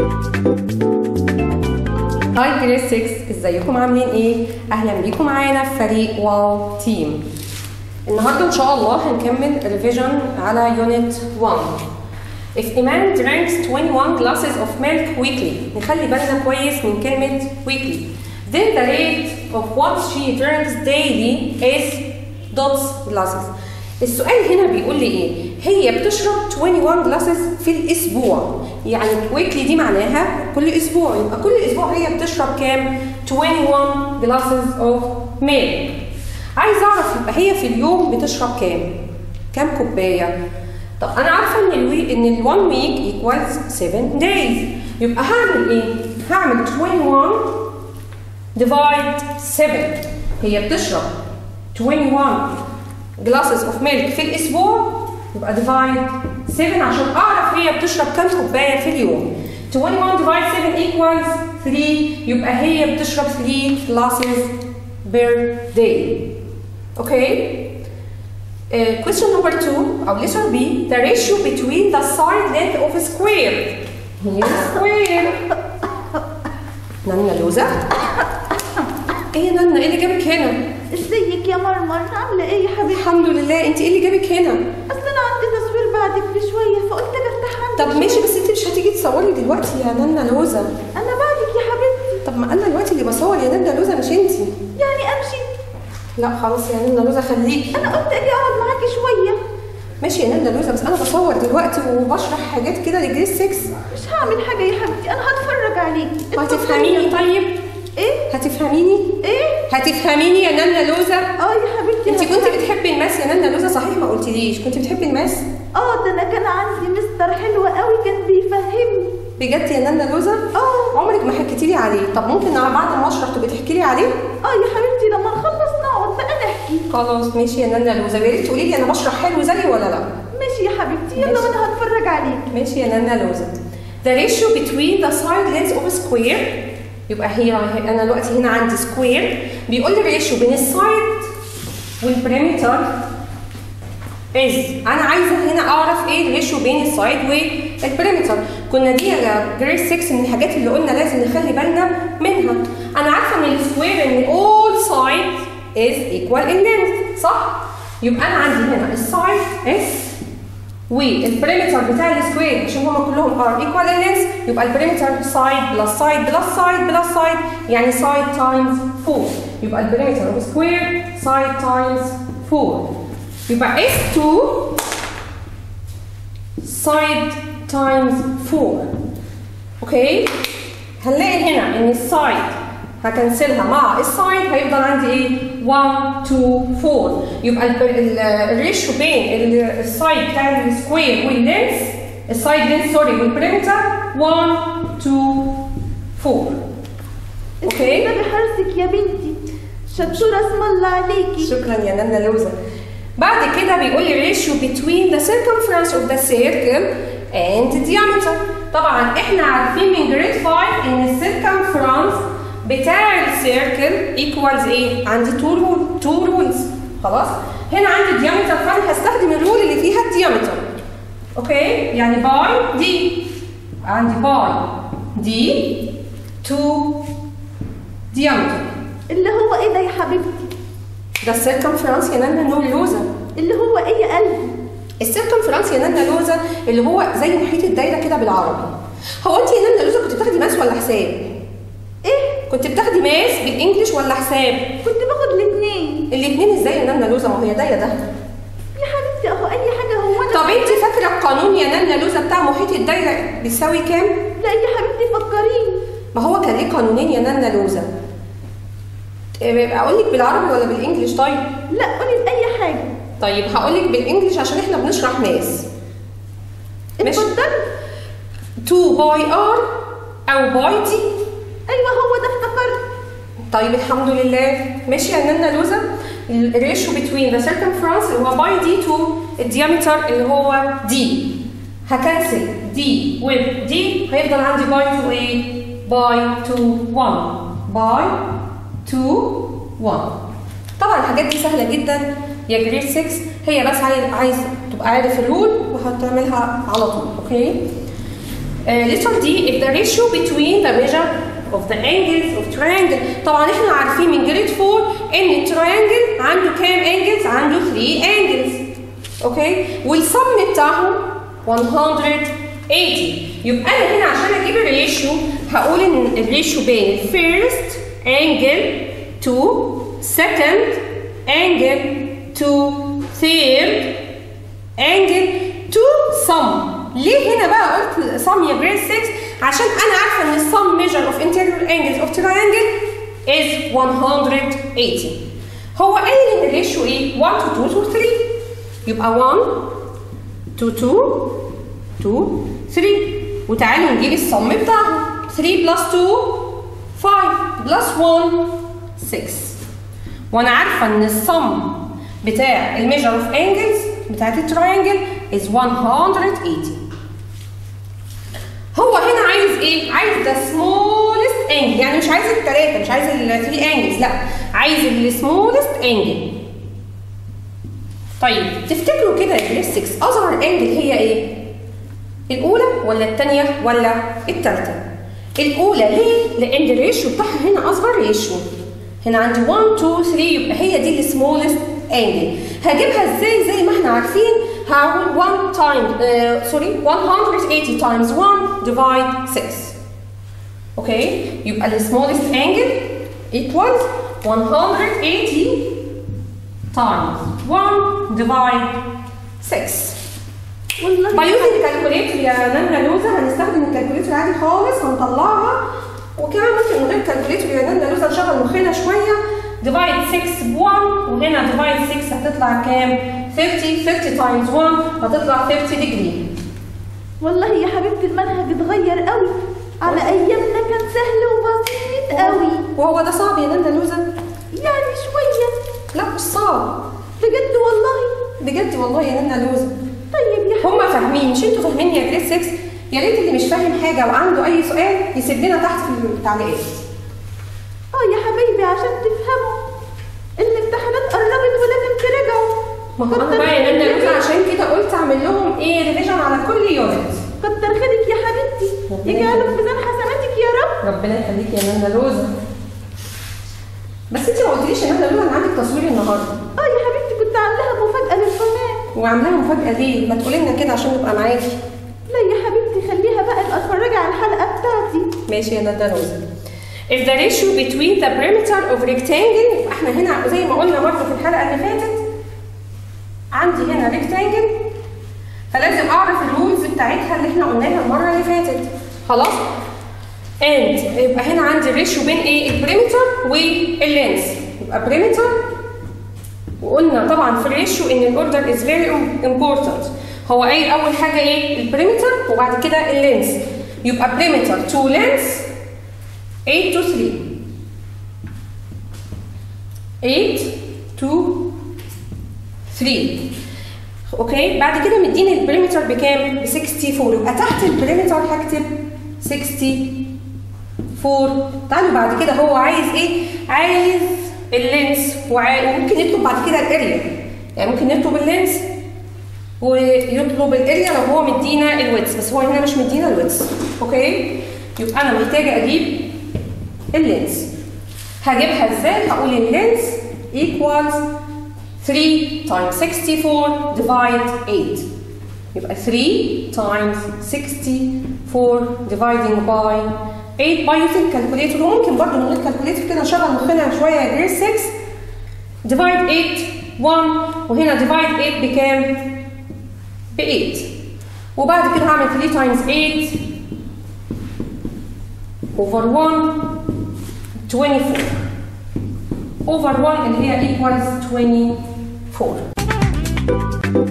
هاي جريد 6 ازيكم عاملين ايه؟ اهلا بيكم معانا في فريق واو تيم النهارده ان شاء الله هنكمل ريفيجن على يونت 1 If Iman drinks 21 glasses of milk weekly نخلي بالنا كويس من كلمة weekly then the rate of what she drinks daily is dots glasses السؤال هنا بيقول لي ايه؟ هي بتشرب 21 glasses في الاسبوع يعني weekly دي معناها كل اسبوع يبقى كل اسبوع هي بتشرب كام؟ 21 glasses of milk عايز اعرف يبقى هي في اليوم بتشرب كام؟ كام كوبايه؟ طب انا عارفه ان الوي ان ال 1 week equals 7 days يبقى هعمل ايه؟ هعمل 21 divide 7 هي بتشرب 21 glasses of milk في الاسبوع يبقى divide 7 عشان اعرف هي بتشرب كام كوبايه في اليوم 21 divide 7 equals 3 يبقى هي بتشرب 3 glasses per day اوكي Uh, question number two, or letter B, the ratio between the side length of a square. Here square. نانا لوزة. ايه يا نانا ايه اللي جابك هنا؟ ازيك يا مرمر عامله ايه يا حبيبتي الحمد لله انت ايه اللي جابك هنا؟ اصل انا عندي تصوير بعدك بشويه فقلت اجي افتح عندك طب ماشي بس انت مش هتيجي تصوري دلوقتي يا نانا لوزة. انا بعدك يا حبيبتي طب ما انا دلوقتي اللي بصور يا نانا لوزة مش انت. يعني امشي لا خلاص يا نانا لوزة خليكي. انا قلت اجي اقعد معاكي شويه ماشي يا نانا لوزة بس انا بصور دلوقتي وبشرح حاجات كده لجريس 6. مش هعمل حاجه يا حبيبتي انا هتفرج عليكي هتفهميني طيب؟ ايه هتفهميني؟ ايه هتفهميني يا نانا لوزة؟ اه يا حبيبتي انت هفهم. كنت بتحبي الماس يا نانا لوزة صحيح ما قلتليش كنت بتحبي الماس؟ اه ده انا كان عندي مستر حلو قوي كان بيفهمني بجد يا نانا لوزة؟ اه عمرك ما حكيتي لي عليه طب ممكن بعد ما اشرح تبقي تحكي لي عليه؟ اه يا حبيبتي لما نخلص نقعد بقى نحكي خلاص ماشي يا نانا لوزة يا ريت تقولي لي انا بشرح حلو زيي ولا لا؟ ماشي يا حبيبتي يلا ماشي. وانا هتفرج عليكي ماشي يا نانا لوزة The ratio between the side lengths of a square يبقى هي انا دلوقتي هنا عندي سكوير بيقول لي الريشيو بين السايد والبريمتر از انا عايزه هنا اعرف ايه الريشيو بين السايد والبريمتر كنا دي يا جريد 6 من الحاجات اللي قلنا لازم نخلي بالنا منها انا عارفه ان السكوير ان all side is equal in length صح يبقى انا عندي هنا السايد اس والبريمتر بتاع السكوير عشان هما كلهم ار ايكوال ان length يبقى البريمتر سايد بلس سايد بلس سايد بلس سايد يعني سايد تايمز 4 يبقى البريمتر اوف سكوير سايد تايمز 4 يبقى S2 سايد تايمز 4 اوكي هنلاقي هنا ان السايد هكنسلها مع السايد هيفضل عندي ايه 1 2 4 يبقى ال- ال- الريشيو بين ال- السايد بتاع السكوير واللينس السايد لينس سوري والبريمتر 1 2 4 اوكي ده بحرصك يا بنتي شطوره اسم الله عليكي شكرا يا نانا لوزة بعد كده بيقول لي ratio between the circumference of the circle and the diameter طبعا احنا عارفين من جريد 5 ان السيركمفرنس بتاع السيركل equals ايه؟ عندي two rule two rules خلاص؟ هنا عندي diameter فانا هستخدم الرول اللي فيها الديامتر اوكي؟ يعني باي دي عندي باي دي تو diameter اللي هو ايه ده يا حبيبتي ده السيركمفرنس يا نانا نور لوزة اللي هو ايه يا قلبي السيركمفرنس يا نانا لوزة اللي هو زي محيط الدايره كده بالعربي هو انت يا نانا لوزة كنت بتاخدي ماس ولا حساب ايه كنت بتاخدي ماس بالانجلش ولا حساب كنت باخد الاثنين الاثنين ازاي يا نانا لوزة ما هي ده يا ده يا حبيبتي اهو اي حاجه هو انا طب انت فاكره القانون يا نانا لوزة بتاع محيط الدايره بيساوي كام لا يا حبيبتي فكريني ما هو كان ليه قانونين يا نانا لوزة إيه، اقول لك بالعربي ولا بالانجلش طيب لا قولي باي حاجه طيب هقول لك بالانجلش عشان احنا بنشرح ماس ماشي. اتفضلي 2 باي ار او باي دي ايوه هو ده افتكرت طيب الحمد لله ماشي يا نانا لوزة الريشيو بين ذا circumference اللي هو باي دي تو الديامتر اللي هو دي هكنسل دي with دي هيفضل عندي باي تو ايه؟ باي تو 1 باي تو 1 طبعا الحاجات دي سهلة جدا يا جريد 6 هي بس عايز عايز تبقى عارف الرول وهتعملها على طول اوكي Uh, letter D if the ratio between the measure of the angles of triangle طبعا احنا عارفين من جريد 4 ان التراينجل عنده كام angles عنده 3 angles اوكي والسم بتاعهم 180 يبقى انا هنا عشان اجيب الريشيو هقول ان الريشيو بين الفيرست انجل تو سكند انجل تو ثيرد انجل تو سم ليه هنا بقى قلت سم يا جريد 6 عشان انا عارفه ان السم ميجر اوف انتيريور انجلز اوف تراينجل از 180 هو قال ان الريشيو ايه 1 to 2 to 3 يبقى 1 to 2 to 3 وتعالوا نجيب الصم بتاعهم 3 بلس 2 5 بلس 1 6 وانا عارفه ان الصم بتاع الميجر اوف انجلز بتاعت التراينجل از 180 هو هنا عايز ايه؟ عايز ذا سمولست انجل يعني مش عايز الثلاثه مش عايز الثري انجلز لا عايز السمولست انجل طيب تفتكروا كده يا جريس 6 اصغر انجل هي ايه؟ الاولى ولا الثانيه ولا الثالثه؟ الاولى ليه؟ لان الريشيو بتاعها هنا اصغر ريشيو هنا عندي 1 2 3 يبقى هي دي السمولست انجل هجيبها ازاي زي ما احنا عارفين هقول 1 تايم سوري 180 تايمز 1 ديفايد 6 اوكي يبقى السمولست انجل equals 180 times 1 divide 6 والله by using calculator يا نانا لوزة هنستخدم الكالكوليتر عادي خالص هنطلعها وكمان ممكن من غير كالكوليتر يا نانا لوزة نشغل مخنا شوية divide 6 ب 1 وهنا divide 6 هتطلع كام؟ 30 30 times 1 هتطلع 30 degree والله يا حبيبتي المنهج اتغير قوي على ايامنا كان سهل وبسيط قوي وهو ده صعب يا نانا لوزة؟ يعني شويه لا مش صعب بجد والله بجد والله يا نانا لوزة طيب يا هم فاهمين مش انتوا فاهمين يا جريد 6 يا ريت اللي مش فاهم حاجه وعنده اي سؤال يسيب لنا تحت في التعليقات اه يا حبايبي عشان تفهموا الامتحانات قربت ولازم تراجعوا ما هو انا بقى يا نانا لوزة عشان كده قلت اعمل لهم ايه ريفيجن على كل يونت كتر خيرك يا حبيبتي ربنا يجعله في ميزان حسناتك يا رب ربنا يخليك يا نانا لوزة بس انت ما قلتليش يا نانا لوزة انا عندك تصوير النهارده اه يا حبيبتي كنت عاملاها مفاجاه للقناه وعاملاها مفاجاه ليه ما تقولي لنا كده عشان نبقى معاكي لا يا حبيبتي خليها بقى ابقى اتفرجي على الحلقه بتاعتي ماشي يا نانا لوزة If the ratio between the perimeter of rectangle يبقى احنا هنا زي ما قلنا برضه في الحلقه اللي فاتت عندي هنا rectangle فلازم اعرف الرولز بتاعتها اللي احنا قلناها المره اللي فاتت خلاص and يبقى هنا عندي الريشيو بين ايه البريمتر واللينس يبقى بريمتر وقلنا طبعا في الريشيو ان الاوردر از فيري امبورتنت هو قايل اول حاجه ايه البريمتر وبعد كده اللينس يبقى بريمتر تو لينس 8 to 3 8 to 3 اوكي بعد كده مديني البريمتر بكام؟ ب 64 يبقى تحت البريمتر هكتب 64 تعالوا بعد كده هو عايز ايه؟ عايز اللينس وعاي... وممكن يطلب بعد كده الاريا يعني ممكن يطلب اللينس ويطلب الاريا لو هو مدينا الويتس بس هو هنا مش مدينا الويتس اوكي؟ يبقى انا محتاجه اجيب اللينس هجيبها ازاي؟ هقول اللينس equals 3 times 64 divide 8 يبقى 3 times 64 dividing by 8 by using calculator وممكن برضه من غير calculator كده نشغل مخنا شويه يا جريد 6 divide 8 1 وهنا divide 8 بكام؟ ب 8 وبعد كده هعمل 3 times 8 over 1 24 over 1 اللي هي equals 24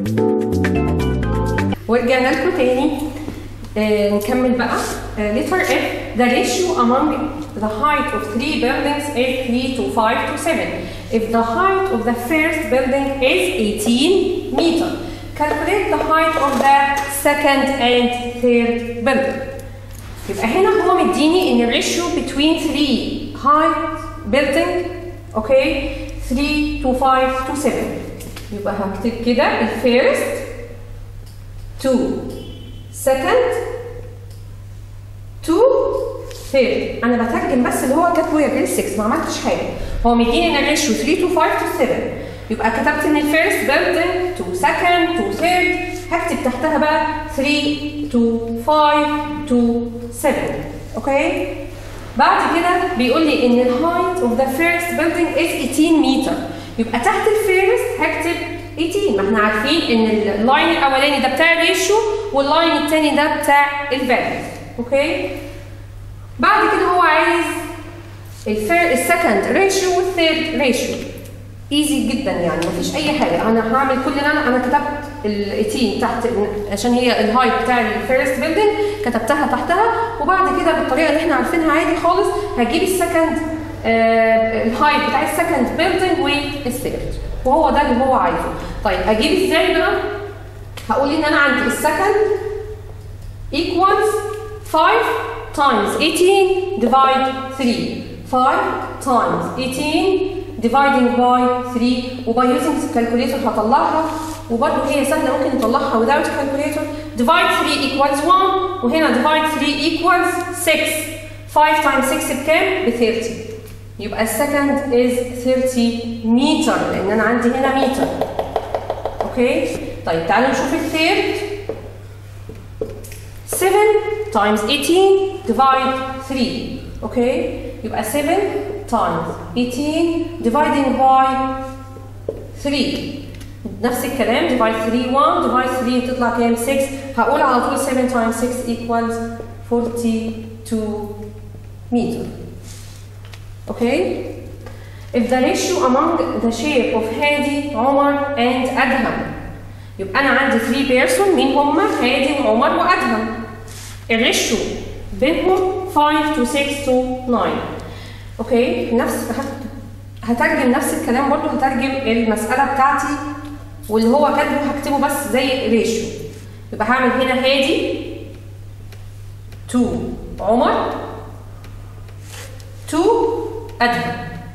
ورجعنا لكم تاني آه نكمل بقى آه letter F the ratio among the height of three buildings is 3 to 5 to 7 if the height of the first building is 18 meter calculate the height of the second and third building يبقى هنا هو مديني ان الريشيو between 3 height building اوكي 3 to 5 to 7 يبقى هكتب كده الفيرست to second ثيرد انا بترجم بس اللي هو كاتبه يا جريد 6 ما عملتش حاجه هو مديني ان الريشيو 3 تو 5 تو 7 يبقى كتبت ان الفيرست بيلدينج تو سكند تو ثيرد هكتب تحتها بقى 3 تو 5 تو 7 اوكي بعد كده بيقول لي ان الهايت اوف ذا فيرست بيلدينج از 18 متر يبقى تحت الفيرست هكتب 18 ما احنا عارفين ان اللاين الاولاني ده بتاع الريشيو واللاين الثاني ده بتاع الفاليو اوكي بعد كده هو عايز الفير السكند ريشيو والثيرد ريشيو ايزي جدا يعني مفيش اي حاجه انا هعمل كل اللي انا انا كتبت ال 18 تحت عشان هي الهايت بتاع الفيرست بيلدينج كتبتها تحتها وبعد كده بالطريقه اللي احنا عارفينها عادي خالص هجيب السكند آه الهايت بتاع السكند بيلدينج والثيرد وهو ده اللي هو عايزه طيب اجيب ازاي بقى هقول ان انا عندي السكند equals 5 times 18 divide 3 5 times 18 dividing by 3 وباي using calculator هطلعها وبرضه هي سهله ممكن نطلعها without calculator divide 3 equals 1 وهنا divide 3 equals 6 5 times 6 بكام؟ ب 30 يبقى السكند is 30 متر لان انا عندي هنا متر اوكي طيب تعالوا نشوف الثيرد 7 times 18 divide 3 اوكي يبقى 7 times 18 dividing by 3 نفس الكلام divide 3 1 divide 3 تطلع كام 6 هقول على طول 7 times 6 equals 42 meter okay if the ratio among the shape of هادي عمر and أدهم يبقى أنا عندي 3 بيرسون مين هم هادي وعمر وأدهم الريشيو بينهم 5 to 6 to 9 اوكي نفس هترجم نفس الكلام برضو هترجم المسألة بتاعتي واللي هو كاتبه هكتبه بس زي ريشيو يبقى هعمل هنا هادي to عمر to أدهم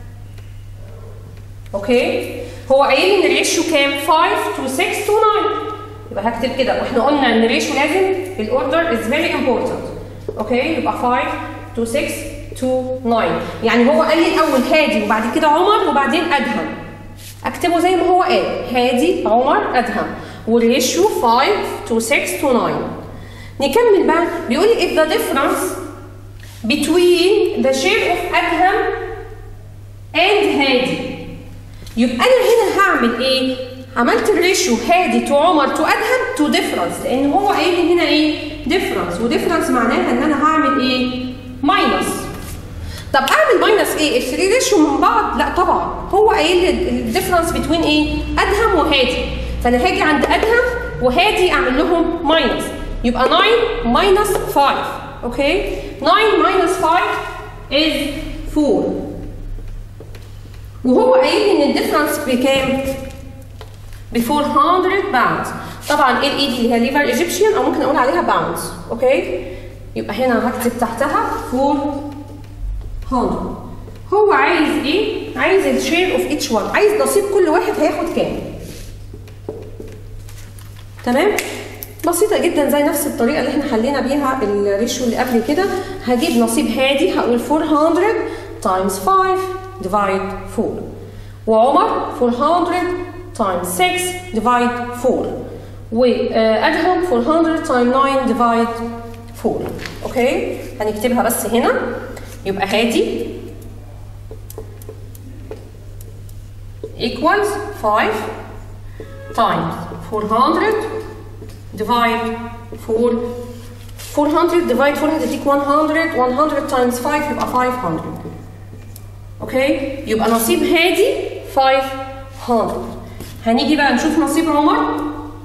اوكي هو قايل ان الريشيو كام 5 to 6 to 9 يبقى هكتب كده واحنا قلنا ان الريشيو لازم الاوردر از فيري امبورتنت اوكي يبقى 5 to 6 to 9 يعني هو قال لي الاول هادي وبعد كده عمر وبعدين ادهم اكتبه زي ما هو قال هادي عمر ادهم والريشيو 5 to 6 to 9 نكمل بقى بيقول لي if the difference between the share of ادهم and هادي يبقى انا هنا هعمل ايه عملت الريشيو هادي تو عمر تو ادهم تو ديفرنس لان هو قايل لي هنا ايه ديفرنس وديفرنس معناها ان انا هعمل ايه ماينس طب اعمل ماينس ايه الثري ريشيو من بعض لا طبعا هو قايل لي الديفرنس بين ايه ادهم وهادي فانا هاجي عند ادهم وهادي اعمل لهم ماينس يبقى 9 ماينس 5 اوكي 9 ماينس 5 از 4 وهو قايل لي ان الديفرنس بكام؟ ب 400 باوند طبعا ايه الاي دي اللي هي ليفر ايجيبشن او ممكن اقول عليها باوندز اوكي يبقى هنا هكتب تحتها 400 هو عايز ايه؟ عايز الشير اوف اتش 1 عايز نصيب كل واحد هياخد كام تمام بسيطة جدا زي نفس الطريقة اللي احنا حلينا بيها الريشيو اللي قبل كده هجيب نصيب هادي هقول 400 times 5 divide 4 وعمر 400 times 6 divide 4 وأدهم 400 times 9 divide 4 اوكي هنكتبها بس هنا يبقى هادي equals 5 times 400 divide 4 400 divide 4 هتديك 100 100 times 5 يبقى 500 اوكي يبقى نصيب هادي 500 هنيجي بقى نشوف نصيب عمر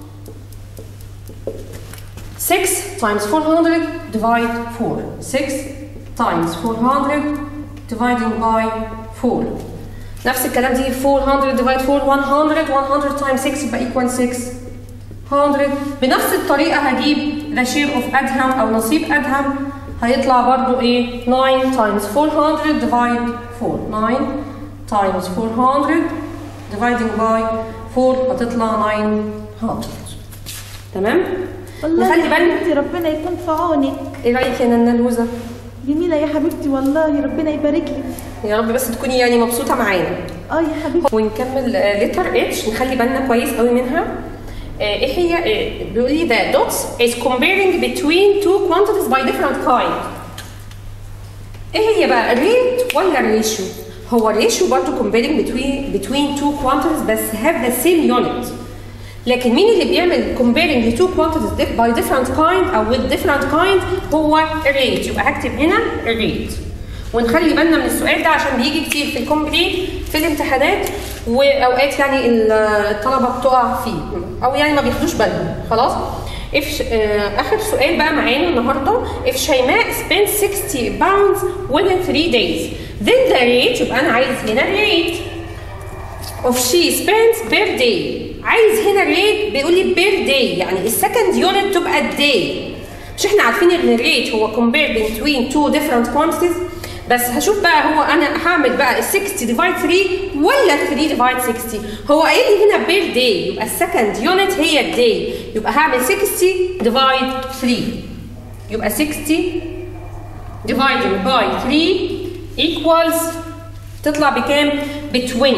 6 times 400 divide 4 6 times 400 dividing by 4 نفس الكلام دي 400 divide 4 100 100 times 6 يبقى equal 600 بنفس الطريقة هجيب the share of أدهم أو نصيب أدهم هيطلع برضو ايه 9 times 400 divide 4 9 times 400 dividing by 4 هتطلع 900 تمام والله نخلي يا بالنا حبيبتي ربنا يكون في عونك ايه رايك يا نانا لوزه جميله يا حبيبتي والله ربنا يبارك لك يا رب بس تكوني يعني مبسوطه معانا اه يا حبيبتي ونكمل لتر اتش نخلي بالنا كويس قوي منها آه، ايه هي آه، بيقول لي the dots is comparing between two quantities by different kind ايه هي بقى الريت ولا الريشيو هو الريشيو برضه comparing between between two quantities بس have the same unit لكن مين اللي بيعمل comparing the two quantities dif- by different kind او with different kind هو الريت يبقى هكتب هنا الريت ونخلي بالنا من السؤال ده عشان بيجي كتير في الكومبليت في الامتحانات واوقات يعني الطلبه بتقع فيه او يعني ما بياخدوش بالهم خلاص if ش- آه، اخر سؤال بقى معانا النهارده if شيماء spent 60 pounds within 3 days then the rate يبقى انا عايز هنا الريت of she spends per day عايز هنا الريت بيقول لي per day يعني السكند يونت تبقى الداي مش احنا عارفين ان الريت هو compare between two different quantities بس هشوف بقى هو انا هعمل بقى ال 60 ديفايد 3 ولا 3 ديفايد 60 هو قايل لي هنا بير داي يبقى السكند يونت هي الداي يبقى هعمل 60 ديفايد 3 يبقى 60 divided by 3 equals تطلع بكام؟ ب 20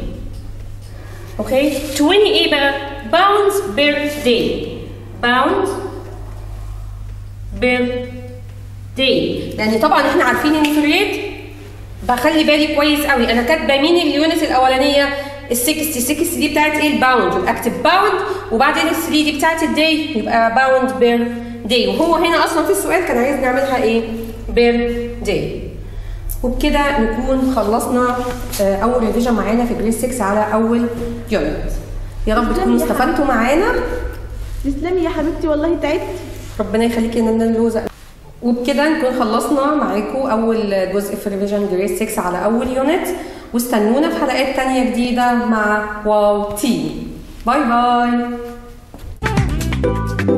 اوكي 20 ايه بقى؟ pounds per day pounds per day لان طبعا احنا عارفين ان في الريت بخلي بالي كويس قوي انا كاتبه مين اليونت الاولانيه ال 60 60 دي بتاعت ايه الباوند يبقى اكتب باوند وبعدين ال 3 دي بتاعت الداي يبقى باوند بير داي وهو هنا اصلا في السؤال كان عايز نعملها ايه بير داي وبكده نكون خلصنا آه، اول ريفيجن معانا في جريد 6 على اول يونت يا رب تكونوا استفدتوا معانا تسلمي يا حبيبتي والله تعبت ربنا يخليكي ان اللوزة وبكده نكون خلصنا معاكم اول جزء في ريفيجن جريد 6 على اول يونت واستنونا في حلقات تانية جديدة مع واو تيم باي باي